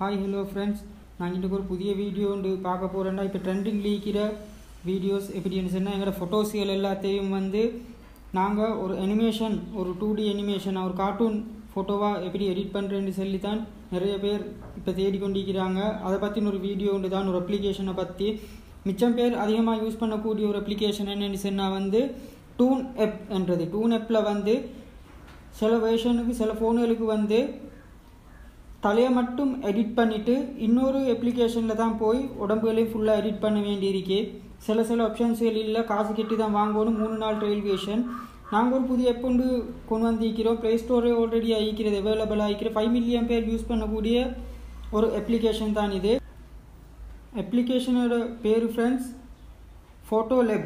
hi hello friends நான் இன்றைக்கு ஒரு புதிய வீடியோ ஒன்று பார்க்க போகிறேன்னா இப்போ ட்ரெண்டிங் லீக்கிற வீடியோஸ் எப்படின்னு சொன்னால் எங்களோட ஃபோட்டோஸ்கள் எல்லாத்தையும் வந்து நாங்கள் ஒரு அனிமேஷன் ஒரு டூ டி அனிமேஷன் ஒரு கார்ட்டூன் ஃபோட்டோவாக எப்படி எடிட் பண்ணுறேன்னு சொல்லி தான் நிறைய பேர் இப்போ தேடிக்கொண்டிருக்கிறாங்க அதை பற்றின ஒரு வீடியோ ஒன்று தான் ஒரு அப்ளிகேஷனை பற்றி மிச்சம் பேர் அதிகமாக யூஸ் பண்ணக்கூடிய ஒரு அப்ளிகேஷன் என்னென்னு சொன்னால் வந்து டூன் எப் என்றது டூன் எப்பில் வந்து சில வேர்ஷனுக்கு சில ஃபோனுகளுக்கு வந்து தலையை மட்டும் எடிட் பண்ணிவிட்டு இன்னொரு அப்ளிகேஷனில் தான் போய் உடம்புகளையும் ஃபுல்லாக எடிட் பண்ண வேண்டியிருக்கு சில சில ஆப்ஷன்ஸ்கள் இல்லை காசு கட்டி தான் வாங்கணும் மூணு நாள் ட்ரையல் வேஷன் நாங்கள் ஒரு புதிய எப்போ கொண்டு கொண்டு வந்திருக்கிறோம் ப்ளே ஸ்டோரே ஆல்ரெடி ஆகிக்கிறது அவைலபிள் ஆகிக்கிற ஃபைவ் மில்லியன் பேர் யூஸ் பண்ணக்கூடிய ஒரு அப்ளிகேஷன் தான் இது அப்ளிகேஷனோட பேர் ஃப்ரெண்ட்ஸ் ஃபோட்டோ லெப்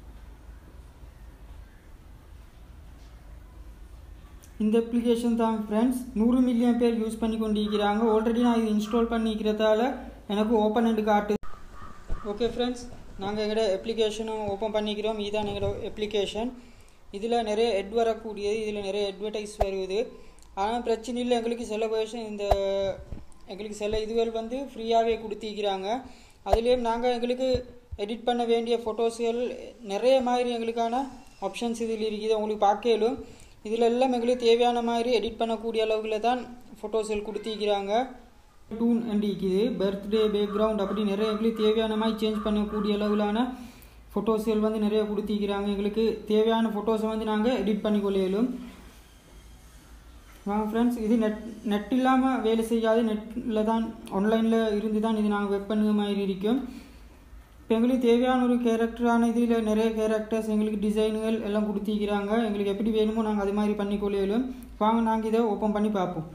இந்த அப்ளிகேஷன் தான் ஃப்ரெண்ட்ஸ் நூறு மில்லியன் பேர் யூஸ் பண்ணி கொண்டிருக்கிறாங்க ஆல்ரெடி நான் இது இன்ஸ்டால் பண்ணிக்கிறதால எனக்கு ஓப்பன் அண்டு காட்டு ஓகே ஃப்ரெண்ட்ஸ் நாங்கள் எங்களோட அப்ளிகேஷனும் ஓப்பன் பண்ணிக்கிறோம் இதுதான் எங்களோட அப்ளிகேஷன் இதில் நிறைய எட் வரக்கூடியது இதில் நிறைய அட்வர்டைஸ் வருது ஆனால் பிரச்சனை இல்லை எங்களுக்கு சில வேர்ஷன் இந்த எங்களுக்கு சில இதுகள் வந்து ஃப்ரீயாகவே கொடுத்திருக்கிறாங்க அதுலேயும் நாங்கள் எங்களுக்கு எடிட் பண்ண வேண்டிய ஃபோட்டோஸ்கள் நிறைய மாதிரி எங்களுக்கான ஆப்ஷன்ஸ் இதில் இருக்குது உங்களுக்கு பார்க்கலும் இதில் எல்லாம் எங்களுக்கு தேவையான மாதிரி எடிட் பண்ணக்கூடிய அளவில் தான் ஃபோட்டோஸ்கள் கொடுத்திருக்கிறாங்க டூன் அண்ட் இருக்குது பர்த்டே பேக்ரவுண்ட் அப்படி நிறைய எங்களுக்கு தேவையான மாதிரி சேஞ்ச் பண்ணக்கூடிய அளவிலான ஃபோட்டோஸ்கள் வந்து நிறைய கொடுத்திருக்கிறாங்க எங்களுக்கு தேவையான ஃபோட்டோஸை வந்து நாங்கள் எடிட் பண்ணி கொள்ளையிலும் வாங்க ஃப்ரெண்ட்ஸ் இது நெட் நெட் இல்லாமல் வேலை செய்யாது நெட்டில் தான் ஆன்லைனில் இருந்து தான் இது நாங்கள் வெப் பண்ணுற மாதிரி இருக்கும் இப்போ எங்களுக்கு தேவையான ஒரு கேரக்டரான இதில் நிறைய கேரக்டர்ஸ் எங்களுக்கு டிசைனுகள் எல்லாம் கொடுத்திருக்கிறாங்க எங்களுக்கு எப்படி வேணுமோ நாங்கள் அது மாதிரி பண்ணி கொள்ளையிலும் வாங்க நாங்கள் இதை ஓப்பன் பண்ணி பார்ப்போம்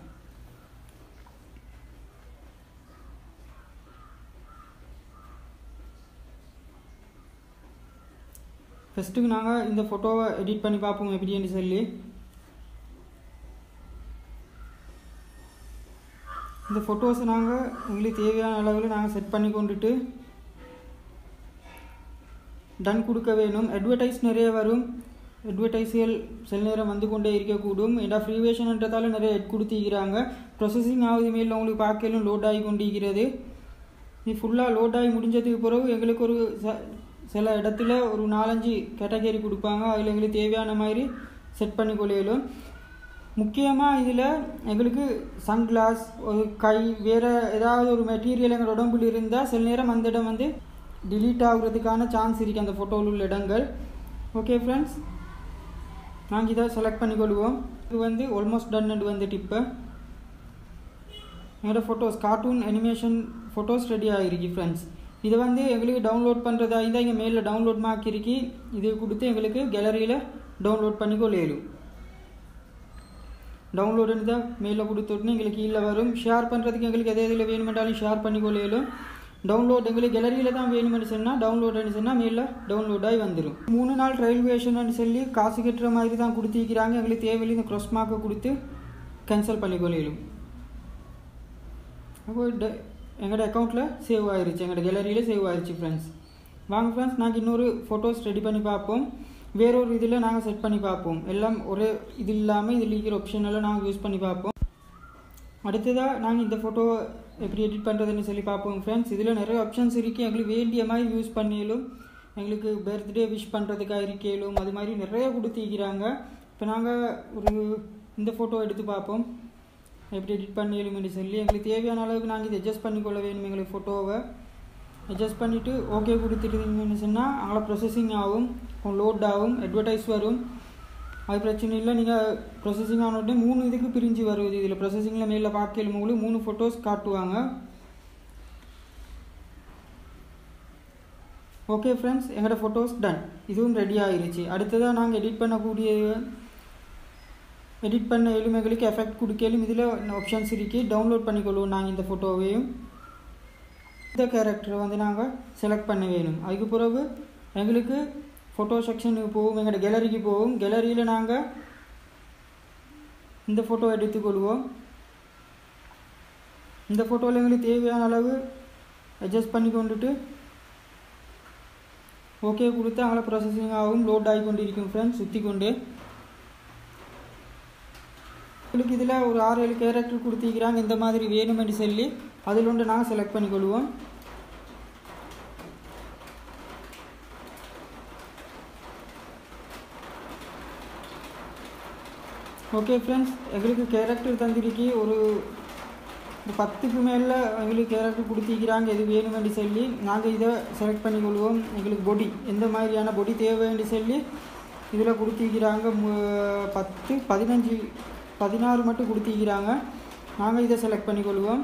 ஃபஸ்ட்டுக்கு நாங்கள் இந்த ஃபோட்டோவை எடிட் பண்ணி பார்ப்போம் எப்படின்னு சொல்லி இந்த ஃபோட்டோஸை நாங்கள் உங்களுக்கு தேவையான அளவில் நாங்கள் செட் பண்ணி கொண்டுட்டு டன் கொடுக்க வேணும் அட்வர்டைஸ் நிறைய வரும் அட்வர்டைஸ்கள் சில நேரம் வந்து கொண்டே இருக்கக்கூடும் ஏன்னா ஃப்ரீ வேஷன்ன்றதால நிறைய எட் கொடுத்திருக்கிறாங்க ப்ரொசஸிங் ஆகுது மேலே உங்களுக்கு பார்க்கலும் லோட் ஆகி கொண்டிருக்கிறது இது ஃபுல்லாக லோட் ஆகி முடிஞ்சதுக்கு பிறகு எங்களுக்கு ஒரு சில இடத்துல ஒரு நாலஞ்சு கேட்டகரி கொடுப்பாங்க அதில் எங்களுக்கு தேவையான மாதிரி செட் பண்ணி கொள்ளையிலும் முக்கியமாக இதில் எங்களுக்கு சன்கிளாஸ் ஒரு கை வேறு ஏதாவது ஒரு மெட்டீரியல் எங்கள் உடம்புல இருந்தால் சில நேரம் அந்த இடம் வந்து டிலீட் ஆகுறதுக்கான சான்ஸ் இருக்குது அந்த ஃபோட்டோவில் உள்ள இடங்கள் ஓகே ஃப்ரெண்ட்ஸ் நாங்கள் இதை செலக்ட் பண்ணிக்கொள்வோம் இது வந்து ஆல்மோஸ்ட் டன் வந்துட்டு இப்போ என்னோடய photos cartoon animation photos ready ஆகிருக்கு ஃப்ரெண்ட்ஸ் இதை வந்து எங்களுக்கு டவுன்லோட் பண்ணுறதா இருந்தால் இங்கே மேலில் டவுன்லோட் மாக்கிருக்கு இது கொடுத்து எங்களுக்கு கேலரியில் டவுன்லோட் பண்ணிக்கொள்ளையிலும் டவுன்லோடுன்னு தான் மேலே கொடுத்துட்டு எங்களுக்கு கீழே வரும் ஷேர் பண்ணுறதுக்கு எங்களுக்கு எதை எதில் வேணுமென்றாலும் ஷேர் பண்ணிக்கொள்ளையிலும் டவுன்லோட் எங்களுக்கு கேலரியில் தான் வேணுமென்னு சொன்னால் டவுன்லோடுன்னு சொன்னால் மேலே டவுன்லோட் ஆகி வந்துடும் மூணு நாள் ட்ரையல் வேஷன்னு சொல்லி காசு கட்டுற மாதிரி தான் கொடுத்திருக்கிறாங்க எங்களுக்கு தேவையில்லை இந்த க்ராஸ் மார்க்கை கொடுத்து கேன்சல் பண்ணிக்கொள்ளையிலும் அப்போ எங்களோட அக்கௌண்ட்டில் சேவ் ஆயிருச்சு எங்களோட கேலரியில் சேவ் ஆயிருச்சு ஃப்ரெண்ட்ஸ் வாங்க ஃப்ரெண்ட்ஸ் நாங்கள் இன்னொரு ஃபோட்டோஸ் ரெடி பண்ணி பார்ப்போம் வேறொரு இதில் நாங்கள் செட் பண்ணி பார்ப்போம் எல்லாம் ஒரே இது இல்லாமல் இதில் இருக்கிற ஆப்ஷன் எல்லாம் நாங்கள் யூஸ் பண்ணி பார்ப்போம் அடுத்ததாக நாங்கள் இந்த ஃபோட்டோ எப்படி எடிட் பண்ணுறதுன்னு சொல்லி பார்ப்போம் ஃப்ரெண்ட்ஸ் இதில் நிறைய ஆப்ஷன்ஸ் இருக்குது எங்களுக்கு வேண்டிய மாதிரி யூஸ் பண்ணிலும் எங்களுக்கு பர்த்டே விஷ் பண்ணுறதுக்காக இருக்கலும் அது மாதிரி நிறைய கொடுத்திருக்கிறாங்க இப்போ நாங்கள் ஒரு இந்த ஃபோட்டோ எடுத்து பார்ப்போம் எப்படி எடிட் பண்ணிடலும்னு சொல்லி எங்களுக்கு தேவையான அளவுக்கு நாங்கள் இதை அட்ஜஸ்ட் பண்ணிக்கொள்ள வேணும் எங்களுக்கு ஃபோட்டோவை அட்ஜஸ்ட் பண்ணிவிட்டு ஓகே கொடுத்துட்டீங்கன்னு சொன்னால் அங்கே ப்ரொசஸிங் ஆகும் லோட் ஆகும் அட்வர்டைஸ் வரும் அது பிரச்சனை இல்லை நீங்கள் ப்ரொசஸிங் ஆனோடனே மூணு இதுக்கு பிரிஞ்சு வருது இதில் ப்ரொசஸிங்கில் மேலே பார்க்கலும் உங்களுக்கு மூணு ஃபோட்டோஸ் காட்டுவாங்க ஓகே ஃப்ரெண்ட்ஸ் எங்களோட ஃபோட்டோஸ் டன் இதுவும் ரெடி ஆகிருச்சு அடுத்ததாக நாங்கள் எடிட் பண்ணக்கூடிய எடிட் பண்ண எலுமைகளுக்கு எஃபெக்ட் கொடுக்கலும் இதில் ஆப்ஷன்ஸ் இருக்குது டவுன்லோட் பண்ணிக்கொள்வோம் நாங்கள் இந்த ஃபோட்டோவையும் இந்த கேரக்டரை வந்து நாங்கள் செலக்ட் பண்ண வேணும் அதுக்கு பிறகு எங்களுக்கு ஃபோட்டோ செக்ஷனுக்கு போவோம் எங்களோட கேலரிக்கு போவோம் கேலரியில் நாங்கள் இந்த ஃபோட்டோ எடுத்துக்கொள்வோம் இந்த ஃபோட்டோவில் எங்களுக்கு தேவையான அளவு அட்ஜஸ்ட் பண்ணி கொண்டுட்டு ஓகே கொடுத்து அங்கே ப்ராசஸிங் ஆகும் லோட் ஆகி கொண்டு இருக்கும் ஃப்ரெண்ட்ஸ் சுற்றி கொண்டு உங்களுக்கு இதில் ஒரு ஆறு ஏழு கேரக்டர் கொடுத்திருக்கிறாங்க இந்த மாதிரி வேணுமென்று சொல்லி அதில் ஒன்று நாங்கள் செலக்ட் பண்ணிக்கொள்வோம் ஓகே ஃப்ரெண்ட்ஸ் எங்களுக்கு கேரக்டர் தந்திருக்கு ஒரு ஒரு பத்துக்கு மேலே எங்களுக்கு கேரக்டர் கொடுத்திருக்கிறாங்க எது வேணுமென்று சொல்லி நாங்கள் இதை செலக்ட் பண்ணிக்கொள்வோம் எங்களுக்கு பொடி எந்த மாதிரியான பொடி தேவைன்னு சொல்லி இதில் கொடுத்திருக்கிறாங்க மு- பத்து பதினஞ்சு பதினாறு மட்டும் கொடுத்திருக்கிறாங்க நாங்கள் இதை செலக்ட் பண்ணிக்கொள்வோம்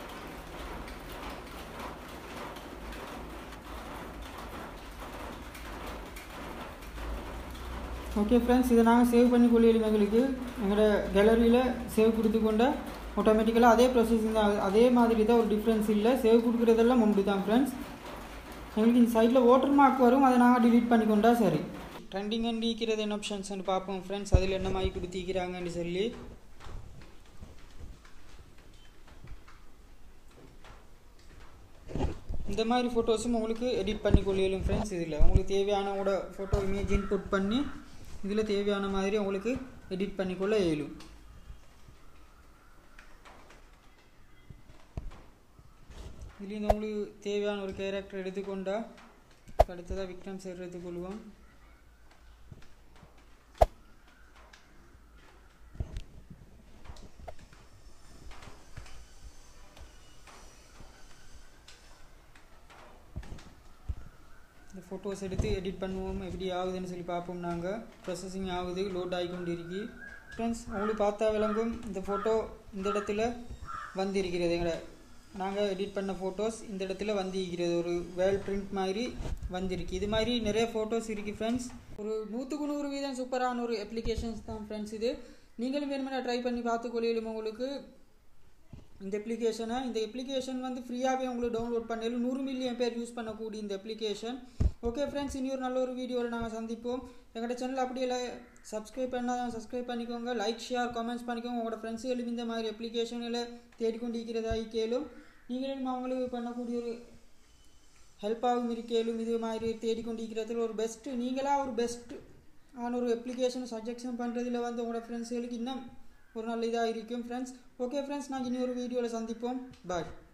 ஓகே ஃப்ரெண்ட்ஸ் இதை நாங்கள் சேவ் பண்ணி கொள்ளிடும் எங்களுக்கு எங்களோட கேலரியில் சேவ் கொடுத்து கொண்ட ஆட்டோமேட்டிக்கலாக அதே ப்ரொசஸிங் தான் அதே மாதிரி தான் ஒரு டிஃப்ரென்ஸ் இல்லை சேவ் கொடுக்குறதெல்லாம் முன்பு தான் ஃப்ரெண்ட்ஸ் எங்களுக்கு இந்த சைட்டில் வாட்டர் மார்க் வரும் அதை நாங்கள் டிலீட் பண்ணிக்கொண்டா சரி ட்ரெண்டிங் அண்ட் ஈக்கிறது என்ன ஆப்ஷன்ஸ்னு பார்ப்போம் ஃப்ரெண்ட்ஸ் அதில் என்ன மாதிரி கொடுத்திக்கிறாங்கன்னு சொல்லி இந்த மாதிரி ஃபோட்டோஸும் உங்களுக்கு எடிட் பண்ணி கொள்ளிடும் ஃப்ரெண்ட்ஸ் இதில் உங்களுக்கு தேவையானவோட ஃபோட்டோ இமேஜ் இன்புட் பண்ணி இதில் தேவையான மாதிரி உங்களுக்கு எடிட் பண்ணிக்கொள்ள இயலும் இதுலேயும் உங்களுக்கு தேவையான ஒரு கேரக்டர் எடுத்துக்கொண்டா அடுத்ததாக விக்ரம் சார் எடுத்துக்கொள்வோம் இந்த ஃபோட்டோஸ் எடுத்து எடிட் பண்ணுவோம் எப்படி ஆகுதுன்னு சொல்லி பார்ப்போம் நாங்கள் ப்ரொசஸிங் ஆகுது லோட் ஆகி கொண்டு இருக்கு ஃப்ரெண்ட்ஸ் உங்களுக்கு பார்த்தா விளங்கும் இந்த ஃபோட்டோ இந்த இடத்துல வந்திருக்கிறது எங்களை நாங்கள் எடிட் பண்ண ஃபோட்டோஸ் இந்த இடத்துல வந்திருக்கிறது ஒரு வேல் பிரிண்ட் மாதிரி வந்திருக்கு இது மாதிரி நிறைய ஃபோட்டோஸ் இருக்குது ஃப்ரெண்ட்ஸ் ஒரு நூற்றுக்கு நூறு வீதம் சூப்பரான ஒரு அப்ளிகேஷன்ஸ் தான் ஃப்ரெண்ட்ஸ் இது நீங்களும் வேணுமென்னா ட்ரை பண்ணி பார்த்துக்கொள்ளும் உங்களுக்கு இந்த அப்ளிகேஷனை இந்த அப்ளிகேஷன் வந்து ஃப்ரீயாகவே உங்களுக்கு டவுன்லோட் பண்ணலும் நூறு மில்லியன் பேர் யூஸ் பண்ணக்கூடிய இந்த அப்ளிகேஷன் ஓகே ஃப்ரெண்ட்ஸ் இனி ஒரு நல்ல ஒரு வீடியோவில் நாங்கள் சந்திப்போம் எங்களோட சேனல் அப்படியே சப்ஸ்கிரைப் பண்ணால் சப்ஸ்கிரைப் பண்ணிக்கோங்க லைக் ஷேர் கமெண்ட்ஸ் பண்ணிக்கோங்க உங்களோட ஃப்ரெண்ட்ஸுகளும் இந்த மாதிரி அப்ளிகேஷனில் தேடிக்கொண்டிருக்கிறதா கேளும் நீங்களும் அவங்களுக்கு பண்ணக்கூடிய ஒரு ஹெல்ப்பாகவும் இருக்கேலும் இது மாதிரி தேடிக்கொண்டிருக்கிறதுல ஒரு பெஸ்ட்டு நீங்களாக ஒரு பெஸ்ட்டு ஆன ஒரு அப்ளிகேஷன் சஜெக்ஷன் பண்ணுறதுல வந்து உங்களோட ஃப்ரெண்ட்ஸுகளுக்கு இன்னும் ஒரு நல்ல இதாக இருக்கும் ஃப்ரெண்ட்ஸ் ஓகே ஃப்ரெண்ட்ஸ் நாங்கள் இனி ஒரு வீடியோவில் சந்திப்போம் பாய்